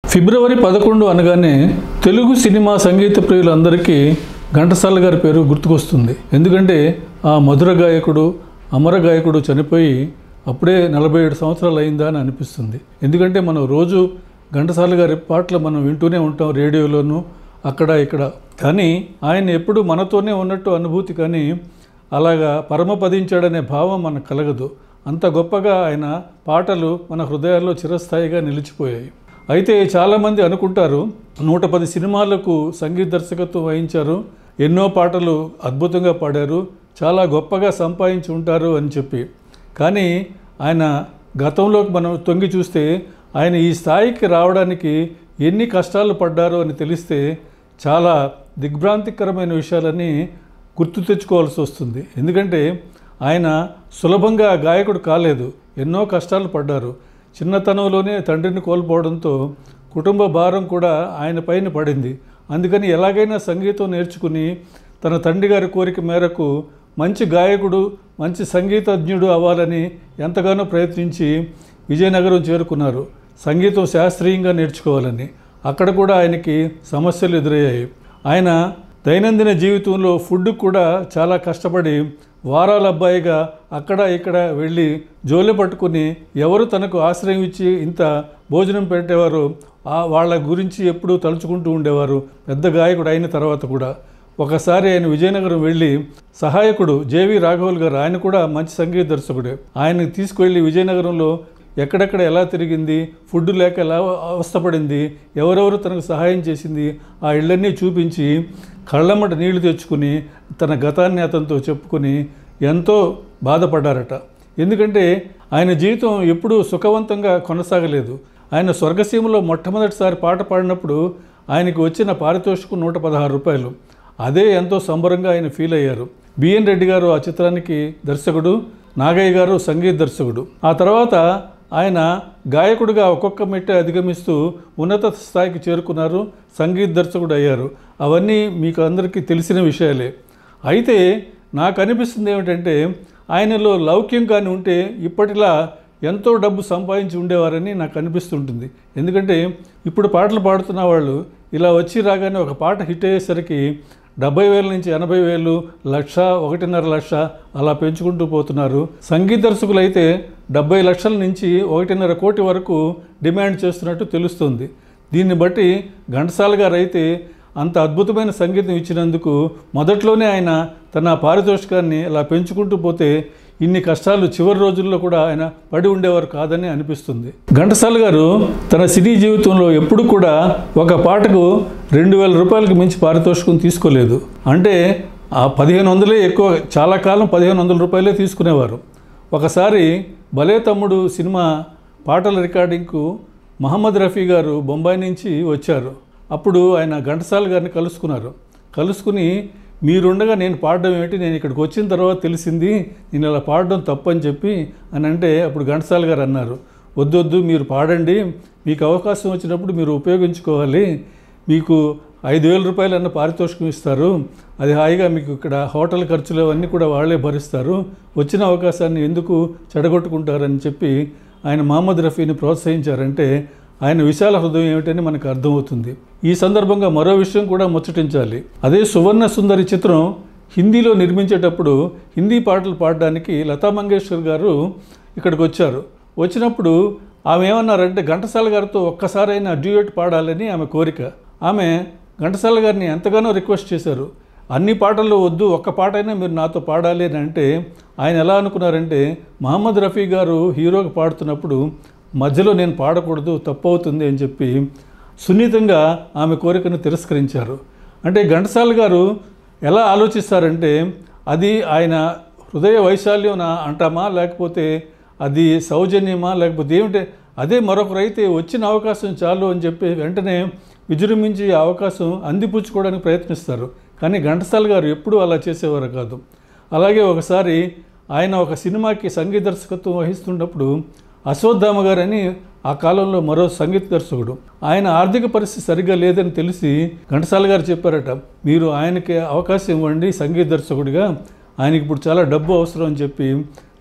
ఫిబ్రవరి పదకొండు అనగానే తెలుగు సినిమా సంగీత ప్రియులందరికీ ఘంటసాల గారి పేరు గుర్తుకొస్తుంది ఎందుకంటే ఆ మధుర గాయకుడు అమర గాయకుడు చనిపోయి అప్పుడే నలభై ఏడు సంవత్సరాలు అయిందా అని అనిపిస్తుంది ఎందుకంటే మనం రోజు ఘంటసాల గారి పాటలు మనం వింటూనే ఉంటాం రేడియోలోనూ అక్కడ ఇక్కడ కానీ ఆయన ఎప్పుడు మనతోనే ఉన్నట్టు అనుభూతి కానీ అలాగా పరమపదించాడనే భావం మనకు కలగదు అంత గొప్పగా ఆయన పాటలు మన హృదయాల్లో చిరస్థాయిగా నిలిచిపోయాయి అయితే చాలామంది అనుకుంటారు నూట పది సినిమాలకు సంగీత దర్శకత్వం వహించారు ఎన్నో పాటలు అద్భుతంగా పాడారు చాలా గొప్పగా సంపాదించి ఉంటారు అని చెప్పి కానీ ఆయన గతంలోకి మనం తొంగి చూస్తే ఆయన ఈ స్థాయికి రావడానికి ఎన్ని కష్టాలు పడ్డారో అని తెలిస్తే చాలా దిగ్భ్రాంతికరమైన విషయాలని గుర్తు తెచ్చుకోవాల్సి వస్తుంది ఎందుకంటే ఆయన సులభంగా గాయకుడు కాలేదు ఎన్నో కష్టాలు పడ్డారు చిన్నతనంలోనే తండ్రిని కోల్పోవడంతో కుటుంబ భారం కూడా ఆయన పైన పడింది అందుకని ఎలాగైనా సంగీతం నేర్చుకుని తన తండ్రి గారి కోరిక మేరకు మంచి గాయకుడు మంచి సంగీతజ్ఞుడు అవ్వాలని ఎంతగానో ప్రయత్నించి విజయనగరం చేరుకున్నారు సంగీతం శాస్త్రీయంగా నేర్చుకోవాలని అక్కడ కూడా ఆయనకి సమస్యలు ఎదురయ్యాయి ఆయన దైనందిన జీవితంలో ఫుడ్ కూడా చాలా కష్టపడి వారాల అబ్బాయిగా అక్కడ ఇక్కడ వెళ్ళి జోలె పట్టుకుని ఎవరు తనకు ఆశ్రయం ఇచ్చి ఇంత భోజనం పెట్టేవారు ఆ వాళ్ళ గురించి ఎప్పుడూ తలుచుకుంటూ ఉండేవారు పెద్ద గాయకుడు అయిన తర్వాత కూడా ఒకసారి ఆయన విజయనగరం వెళ్ళి సహాయకుడు జేవి రాఘవుల్ గారు ఆయన కూడా మంచి సంగీత దర్శకుడే ఆయనకి తీసుకువెళ్ళి విజయనగరంలో ఎక్కడెక్కడ ఎలా తిరిగింది ఫుడ్ లేక ఎలా అవస్థపడింది ఎవరెవరు తనకు సహాయం చేసింది ఆ ఇళ్ళన్నీ చూపించి కళ్ళమ్మట నీళ్లు తెచ్చుకుని తన గతాన్ని అతనితో చెప్పుకొని ఎంతో బాధపడ్డారట ఎందుకంటే ఆయన జీవితం ఎప్పుడూ సుఖవంతంగా కొనసాగలేదు ఆయన స్వర్గసీమలో మొట్టమొదటిసారి పాట పాడినప్పుడు ఆయనకు వచ్చిన పారితోషికం నూట పదహారు రూపాయలు అదే ఎంతో సంబరంగా ఆయన ఫీల్ అయ్యారు బిఎన్ రెడ్డి గారు ఆ చిత్రానికి దర్శకుడు నాగయ్య గారు సంగీత దర్శకుడు ఆ తర్వాత ఆయన గాయకుడిగా ఒక్కొక్క మెట్టు అధిగమిస్తూ ఉన్నత స్థాయికి చేరుకున్నారు సంగీత దర్శకుడు అయ్యారు అవన్నీ మీకు అందరికీ తెలిసిన విషయాలే అయితే నాకు అనిపిస్తుంది ఏమిటంటే ఆయనలో లౌక్యం కానీ ఉంటే ఇప్పటిలా ఎంతో డబ్బు సంపాదించి ఉండేవారని నాకు అనిపిస్తుంటుంది ఎందుకంటే ఇప్పుడు పాటలు పాడుతున్న వాళ్ళు ఇలా వచ్చి రాగానే ఒక పాట హిట్ అయ్యేసరికి డెబ్బై వేల నుంచి ఎనభై వేలు లక్ష ఒకటిన్నర లక్ష అలా పెంచుకుంటూ పోతున్నారు సంగీత దర్శకులు అయితే డెబ్బై లక్షల నుంచి ఒకటిన్నర కోటి వరకు డిమాండ్ చేస్తున్నట్టు తెలుస్తుంది దీన్ని బట్టి ఘంటసాల గారు అయితే అంత అద్భుతమైన సంగీతం ఇచ్చినందుకు మొదట్లోనే ఆయన తన పారితోషికాన్ని అలా పెంచుకుంటూ పోతే ఇన్ని కష్టాలు చివరి రోజుల్లో కూడా ఆయన పడి ఉండేవారు కాదని అనిపిస్తుంది ఘంటసాల గారు తన సినీ జీవితంలో ఎప్పుడు కూడా ఒక పాటకు రెండు వేల రూపాయలకు మించి పారితోషికం తీసుకోలేదు అంటే ఆ పదిహేను వందలే ఎక్కువ చాలా కాలం పదిహేను వందల రూపాయలే తీసుకునేవారు ఒకసారి భలే తమ్ముడు సినిమా పాటల రికార్డింగ్కు మహమ్మద్ రఫీ గారు బొంబాయి నుంచి వచ్చారు అప్పుడు ఆయన ఘంటసాల గారిని కలుసుకున్నారు కలుసుకుని మీరుండగా నేను పాడడం ఏమిటి నేను ఇక్కడికి వచ్చిన తర్వాత తెలిసింది నేను ఇలా పాడడం తప్పని చెప్పి అని అంటే అప్పుడు ఘంటసాల గారు అన్నారు వద్దు వద్దు మీరు పాడండి మీకు అవకాశం వచ్చినప్పుడు మీరు ఉపయోగించుకోవాలి మీకు ఐదు వేల రూపాయలన్న పారితోషికం ఇస్తారు అది హాయిగా మీకు ఇక్కడ హోటల్ ఖర్చులు అవన్నీ కూడా వాళ్ళే భరిస్తారు వచ్చిన అవకాశాన్ని ఎందుకు చెడగొట్టుకుంటారని చెప్పి ఆయన మహమ్మద్ రఫీని ప్రోత్సహించారంటే ఆయన విశాల హృదయం ఏమిటని మనకు అర్థమవుతుంది ఈ సందర్భంగా మరో విషయం కూడా ముచ్చటించాలి అదే సువర్ణ సుందరి చిత్రం హిందీలో నిర్మించేటప్పుడు హిందీ పాటలు పాడడానికి లతా మంగేష్కర్ గారు ఇక్కడికి వచ్చారు వచ్చినప్పుడు ఆమె ఏమన్నారంటే ఘంటసాల గారితో ఒక్కసారైనా డ్యూయట్ పాడాలని ఆమె కోరిక ఆమె ఘంటసాల గారిని ఎంతగానో రిక్వెస్ట్ చేశారు అన్ని పాటల్లో వద్దు ఒక్క పాట అయినా మీరు నాతో పాడాలి అని అంటే ఆయన ఎలా అనుకున్నారంటే మహమ్మద్ రఫీ గారు హీరోగా పాడుతున్నప్పుడు మధ్యలో నేను పాడకూడదు తప్పు అవుతుంది అని చెప్పి సున్నితంగా ఆమె కోరికను తిరస్కరించారు అంటే ఘంటసాల గారు ఎలా ఆలోచిస్తారంటే అది ఆయన హృదయ వైశాల్యం అంటామా లేకపోతే అది సౌజన్యమా లేకపోతే ఏమిటి అదే మరొకరైతే వచ్చిన అవకాశం చాలు అని చెప్పి వెంటనే విజృంభించి ఆ అవకాశం అందిపుచ్చుకోవడానికి ప్రయత్నిస్తారు కానీ ఘంటసాల గారు ఎప్పుడూ అలా చేసేవారు కాదు అలాగే ఒకసారి ఆయన ఒక సినిమాకి సంగీత దర్శకత్వం వహిస్తున్నప్పుడు అశ్వత్థామ గారు అని ఆ కాలంలో మరో సంగీత దర్శకుడు ఆయన ఆర్థిక పరిస్థితి సరిగ్గా లేదని తెలిసి ఘంటసాల గారు చెప్పారట మీరు ఆయనకి అవకాశం ఇవ్వండి సంగీత దర్శకుడిగా ఆయనకి ఇప్పుడు చాలా డబ్బు అవసరం అని చెప్పి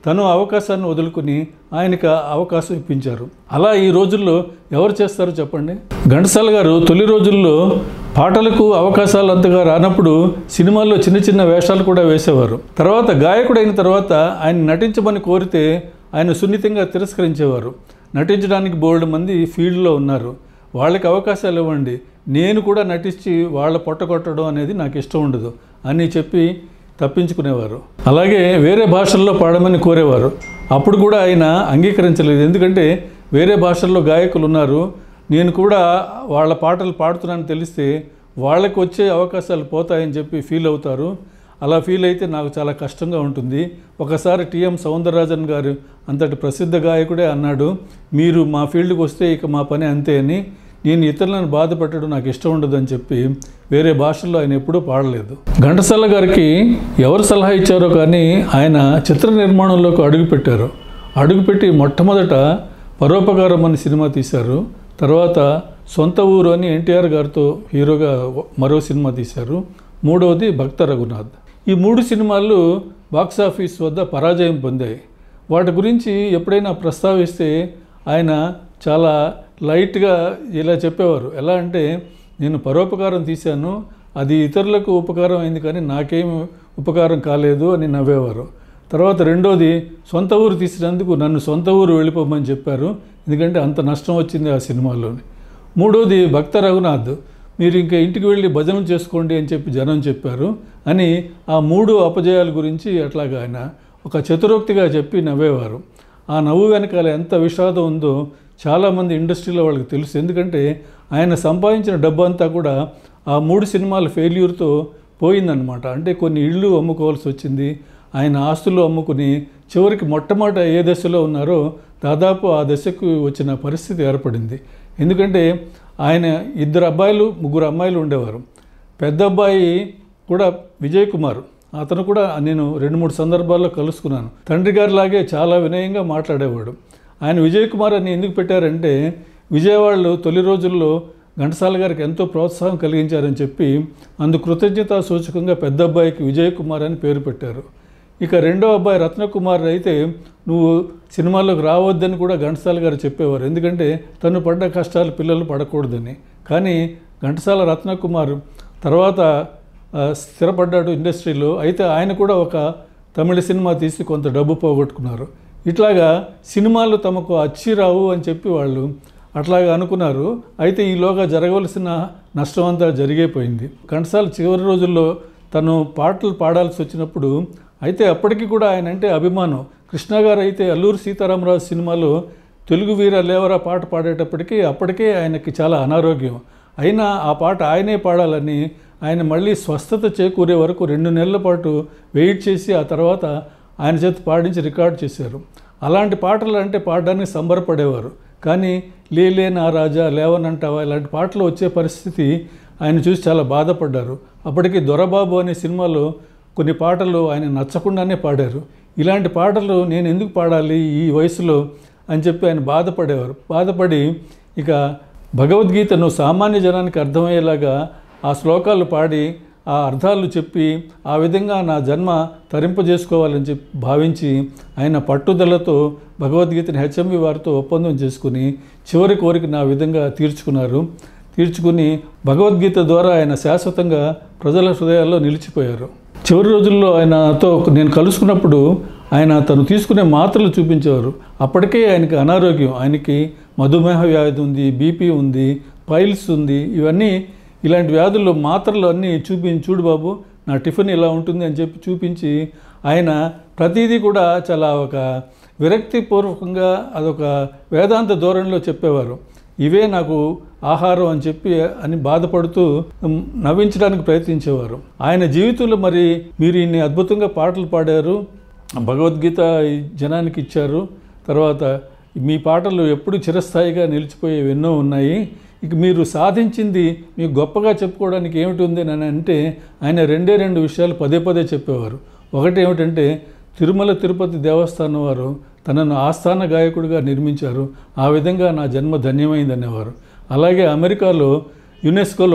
తను అవకాశాన్ని వదులుకుని ఆయనకి ఆ అవకాశం ఇప్పించారు అలా ఈ రోజుల్లో ఎవరు చేస్తారు చెప్పండి ఘంటసాల గారు తొలి రోజుల్లో పాటలకు అవకాశాలు అంతగా రానప్పుడు సినిమాల్లో చిన్న చిన్న వేషాలు కూడా వేసేవారు తర్వాత గాయకుడైన తర్వాత ఆయన నటించమని కోరితే ఆయన సున్నితంగా తిరస్కరించేవారు నటించడానికి బోల్డ్ మంది ఫీల్డ్లో ఉన్నారు వాళ్ళకి అవకాశాలు ఇవ్వండి నేను కూడా నటించి వాళ్ళ పొట్ట కొట్టడం అనేది నాకు ఇష్టం ఉండదు అని చెప్పి తప్పించుకునేవారు అలాగే వేరే భాషల్లో పాడమని కోరేవారు అప్పుడు కూడా ఆయన అంగీకరించలేదు ఎందుకంటే వేరే భాషల్లో గాయకులు ఉన్నారు నేను కూడా వాళ్ళ పాటలు పాడుతున్నానని తెలిస్తే వాళ్ళకి వచ్చే అవకాశాలు పోతాయని చెప్పి ఫీల్ అవుతారు అలా ఫీల్ అయితే నాకు చాలా కష్టంగా ఉంటుంది ఒకసారి టిఎం సౌందరరాజన్ గారు అంతటి ప్రసిద్ధ గాయకుడే అన్నాడు మీరు మా ఫీల్డ్కి వస్తే ఇక మా పని అంతే అని నేను ఇతరులను బాధ పెట్టడం నాకు ఇష్టం ఉండదని చెప్పి వేరే భాషల్లో ఆయన ఎప్పుడూ పాడలేదు ఘంటసాల గారికి ఎవరు సలహా ఇచ్చారో కానీ ఆయన చిత్ర నిర్మాణంలోకి అడుగుపెట్టారు అడుగుపెట్టి మొట్టమొదట పరోపకారం అనే సినిమా తీశారు తర్వాత సొంత ఊరు అని ఎన్టీఆర్ గారితో హీరోగా మరో సినిమా తీశారు మూడవది భక్త రఘునాథ్ ఈ మూడు సినిమాలు బాక్సాఫీస్ వద్ద పరాజయం పొందాయి వాటి గురించి ఎప్పుడైనా ప్రస్తావిస్తే ఆయన చాలా లైట్గా ఇలా చెప్పేవారు ఎలా అంటే నేను పరోపకారం తీశాను అది ఇతరులకు ఉపకారం అయింది కానీ నాకేం ఉపకారం కాలేదు అని నవ్వేవారు తర్వాత రెండోది సొంత ఊరు తీసినందుకు నన్ను సొంత ఊరు వెళ్ళిపోమని చెప్పారు ఎందుకంటే అంత నష్టం వచ్చింది ఆ సినిమాలోని మూడోది భక్త రఘునాథ్ మీరు ఇంకా ఇంటికి వెళ్ళి భజనలు చేసుకోండి అని చెప్పి జనం చెప్పారు అని ఆ మూడు అపజయాల గురించి అట్లాగా ఆయన ఒక చతురోక్తిగా చెప్పి నవ్వేవారు ఆ నవ్వు వెనకాల ఎంత విషాదం ఉందో చాలామంది ఇండస్ట్రీలో వాళ్ళకి తెలుసు ఎందుకంటే ఆయన సంపాదించిన డబ్బు అంతా కూడా ఆ మూడు సినిమాల ఫెయిల్యూర్తో పోయిందనమాట అంటే కొన్ని ఇళ్ళు అమ్ముకోవాల్సి వచ్చింది ఆయన ఆస్తులు అమ్ముకుని చివరికి మొట్టమొదట ఏ దశలో ఉన్నారో దాదాపు ఆ దశకు వచ్చిన పరిస్థితి ఏర్పడింది ఎందుకంటే ఆయన ఇద్దరు అబ్బాయిలు ముగ్గురు అమ్మాయిలు ఉండేవారు పెద్ద అబ్బాయి కూడా విజయ్ కుమార్ అతను కూడా నేను రెండు మూడు సందర్భాల్లో కలుసుకున్నాను తండ్రి గారిలాగే చాలా వినయంగా మాట్లాడేవాడు ఆయన విజయ్ కుమార్ అని ఎందుకు పెట్టారంటే విజయవాడలో తొలి రోజుల్లో ఘంటసాల గారికి ఎంతో ప్రోత్సాహం కలిగించారని చెప్పి అందు కృతజ్ఞతా సూచకంగా పెద్ద అబ్బాయికి విజయ్ కుమార్ అని పేరు పెట్టారు ఇక రెండో అబ్బాయి రత్నకుమార్ అయితే నువ్వు సినిమాల్లోకి రావద్దని కూడా ఘంటసాల గారు చెప్పేవారు ఎందుకంటే తను పడ్డ కష్టాలు పిల్లలు పడకూడదని కానీ ఘంటసాల రత్నకుమార్ తర్వాత ఆ, స్థిరపడ్డాడు ఇండస్ట్రీలో అయితే ఆయన కూడా ఒక తమిళ సినిమా తీసి కొంత డబ్బు పోగొట్టుకున్నారు ఇట్లాగా సినిమాలు తమకు అచ్చి రావు అని చెప్పి వాళ్ళు అట్లాగా అనుకున్నారు అయితే ఈలోగా జరగవలసిన నష్టం అంతా జరిగిపోయింది ఘంటసాల చివరి రోజుల్లో తను పాటలు పాడాల్సి వచ్చినప్పుడు అయితే అప్పటికి కూడా ఆయన అంటే అభిమానం కృష్ణ గారు అయితే అల్లూరి సీతారామరాజు సినిమాలో తెలుగు వీర లేవరా పాట పాడేటప్పటికీ అప్పటికే ఆయనకి చాలా అనారోగ్యం అయినా ఆ పాట ఆయనే పాడాలని ఆయన మళ్ళీ స్వస్థత చేకూరే వరకు రెండు నెలల పాటు వెయిట్ చేసి ఆ తర్వాత ఆయన చేత పాడించి రికార్డ్ చేశారు అలాంటి పాటలు అంటే పాడడానికి సంబరపడేవారు కానీ లేలే నా రాజా లేవనంటావా ఇలాంటి పాటలు వచ్చే పరిస్థితి ఆయన చూసి చాలా బాధపడ్డారు అప్పటికి దొరబాబు అనే సినిమాలో కొన్ని పాటలు ఆయన నచ్చకుండానే పాడారు ఇలాంటి పాటలు నేను ఎందుకు పాడాలి ఈ వయసులో అని చెప్పి ఆయన బాధపడేవారు బాధపడి ఇక భగవద్గీతను సామాన్య జనానికి అర్థమయ్యేలాగా ఆ శ్లోకాలు పాడి ఆ అర్థాలు చెప్పి ఆ విధంగా నా జన్మ తరింపజేసుకోవాలని చెప్పి భావించి ఆయన పట్టుదలతో భగవద్గీతని హెచ్ఎంవి వారితో ఒప్పందం చేసుకుని చివరి కోరిక నా విధంగా తీర్చుకున్నారు తీర్చుకుని భగవద్గీత ద్వారా ఆయన శాశ్వతంగా ప్రజల హృదయాల్లో నిలిచిపోయారు చివరి రోజుల్లో ఆయనతో నేను కలుసుకున్నప్పుడు ఆయన తను తీసుకునే మాత్రలు చూపించేవారు అప్పటికే ఆయనకి అనారోగ్యం ఆయనకి మధుమేహ వ్యాధి ఉంది బీపీ ఉంది పైల్స్ ఉంది ఇవన్నీ ఇలాంటి వ్యాధుల్లో మాత్రలు అన్నీ చూపించి చూడు బాబు నా టిఫిన్ ఇలా ఉంటుంది అని చెప్పి చూపించి ఆయన ప్రతిదీ కూడా చాలా ఒక విరక్తిపూర్వకంగా అదొక వేదాంత ధోరణిలో చెప్పేవారు ఇవే నాకు ఆహారం అని చెప్పి అని బాధపడుతూ ఉమ్, నవ్వించడానికి ప్రయత్నించేవారు ఆయన జీవితంలో మరి మీరు ఇన్ని అద్భుతంగా పాటలు పాడారు భగవద్గీత ఈ జనానికి ఇచ్చారు తర్వాత మీ పాటలు ఎప్పుడు చిరస్థాయిగా నిలిచిపోయేవి ఎన్నో ఉన్నాయి ఇక మీరు సాధించింది మీకు గొప్పగా చెప్పుకోవడానికి ఏమిటి ఉంది అని అంటే ఆయన రెండే రెండు విషయాలు పదే పదే చెప్పేవారు ఒకటి ఏమిటంటే తిరుమల తిరుపతి దేవస్థానం వారు తనను ఆస్థాన గాయకుడిగా నిర్మించారు ఆ విధంగా నా జన్మ ధన్యమైంది అనేవారు అలాగే అమెరికాలో యునెస్కోలో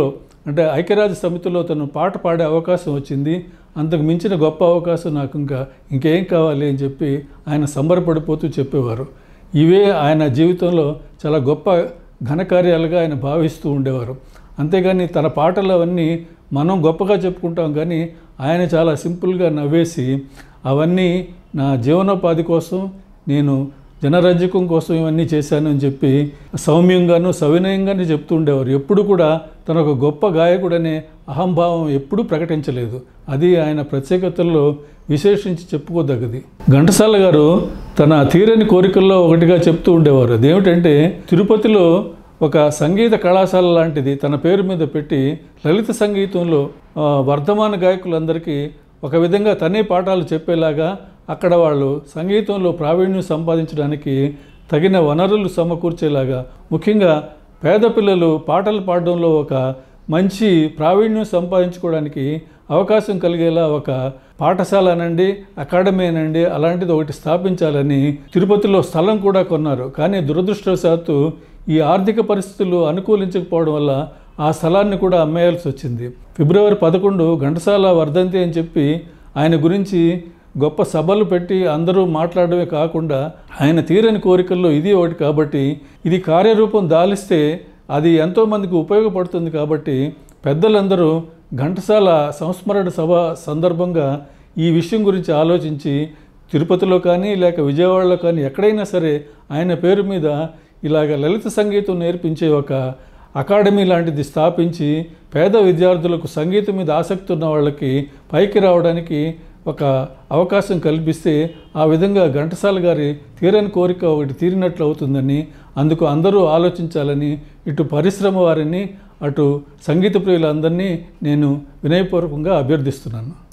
అంటే ఐక్యరాజ్య సమితిలో తను పాట పాడే అవకాశం వచ్చింది అంతకు మించిన గొప్ప అవకాశం నాకు ఇంకా ఇంకేం కావాలి అని చెప్పి ఆయన సంబరపడిపోతూ చెప్పేవారు ఇవే ఆయన జీవితంలో చాలా గొప్ప ఘనకార్యాలుగా ఆయన భావిస్తూ ఉండేవారు అంతేగాని తన పాటలు అవన్నీ మనం గొప్పగా చెప్పుకుంటాం కానీ ఆయన చాలా సింపుల్గా నవ్వేసి అవన్నీ నా జీవనోపాధి కోసం నేను జనరంజకం కోసం ఇవన్నీ చేశాను అని చెప్పి సౌమ్యంగాను సవినయంగానే చెప్తూ ఉండేవారు ఎప్పుడు కూడా తన ఒక గొప్ప గాయకుడనే అహంభావం ఎప్పుడూ ప్రకటించలేదు అది ఆయన ప్రత్యేకతల్లో విశేషించి చెప్పుకోదగ్గది ఘంటసాల గారు తన తీరని కోరికల్లో ఒకటిగా చెప్తూ ఉండేవారు అదేమిటంటే తిరుపతిలో ఒక సంగీత కళాశాల లాంటిది తన పేరు మీద పెట్టి లలిత సంగీతంలో ఆ, వర్ధమాన గాయకులందరికీ ఒక విధంగా తనే పాఠాలు చెప్పేలాగా అక్కడ వాళ్ళు సంగీతంలో ప్రావీణ్యం సంపాదించడానికి తగిన వనరులు సమకూర్చేలాగా ముఖ్యంగా పేద పిల్లలు పాటలు పాడడంలో ఒక మంచి ప్రావీణ్యం సంపాదించుకోవడానికి అవకాశం కలిగేలా ఒక పాఠశాల అనండి అకాడమీ అనండి అలాంటిది ఒకటి స్థాపించాలని తిరుపతిలో స్థలం కూడా కొన్నారు కానీ దురదృష్టవశాత్తు ఈ ఆర్థిక పరిస్థితులు అనుకూలించకపోవడం వల్ల ఆ స్థలాన్ని కూడా అమ్మేయాల్సి వచ్చింది ఫిబ్రవరి పదకొండు ఘంటసాల వర్ధంతి అని చెప్పి ఆయన గురించి గొప్ప సభలు పెట్టి అందరూ మాట్లాడమే కాకుండా ఆయన తీరని కోరికల్లో ఇది ఒకటి కాబట్టి ఇది కార్యరూపం దాలిస్తే అది ఎంతోమందికి ఉపయోగపడుతుంది కాబట్టి పెద్దలందరూ ఘంటసాల సంస్మరణ సభ సందర్భంగా ఈ విషయం గురించి ఆలోచించి తిరుపతిలో కానీ లేక విజయవాడలో కానీ ఎక్కడైనా సరే ఆయన పేరు మీద ఇలాగ లలిత సంగీతం నేర్పించే ఒక అకాడమీ లాంటిది స్థాపించి పేద విద్యార్థులకు సంగీతం మీద ఆసక్తి ఉన్న వాళ్ళకి పైకి రావడానికి ఒక అవకాశం కల్పిస్తే ఆ విధంగా ఘంటసాల గారి తీరని కోరిక ఒకటి తీరినట్లు అవుతుందని అందుకు అందరూ ఆలోచించాలని ఇటు పరిశ్రమ వారిని అటు సంగీత ప్రియులందరినీ నేను వినయపూర్వకంగా అభ్యర్థిస్తున్నాను